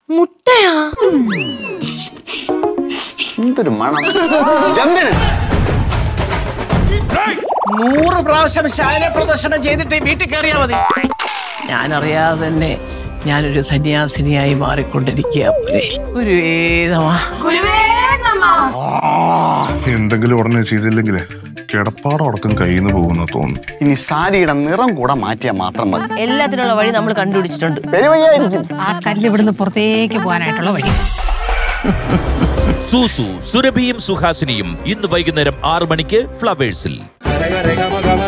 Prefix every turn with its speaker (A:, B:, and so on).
A: മുട്ടയാ
B: എന്തൊരു മണം ജന്തിന്
C: നൂറ് പ്രാവശ്യം ശാല പ്രദർശനം ചെയ്തിട്ട് വീട്ടിൽ കയറിയാ മതി ഞാനറിയാതെ തന്നെ ഞാനൊരു സന്യാസിനിയായി മാറിക്കൊണ്ടിരിക്കുക പോലെ ഗുരുവേദമാ
D: എന്തെങ്കിലും ഉടനെ ചെയ്തില്ലെങ്കിലേ കിടപ്പാടടക്കം കയ്യിൽ നിന്ന് പോകുന്ന തോന്നുന്നു
B: ഇനി സാരിയുടെ നിറം കൂടെ മാറ്റിയാൽ മാത്രം മതി
A: എല്ലാത്തിനുള്ള വഴി നമ്മൾ കണ്ടുപിടിച്ചിട്ടുണ്ട്
B: പെരുവയ്യായിരിക്കും
E: ആ കല്ല് ഇവിടുന്ന് പുറത്തേക്ക് പോകാനായിട്ടുള്ള വഴി
F: സൂസു സുരഭിയും സുഹാസിനിയും ഇന്ന് വൈകുന്നേരം ആറു മണിക്ക് ഫ്ലവേഴ്സിൽ
G: രേഖ രേഖ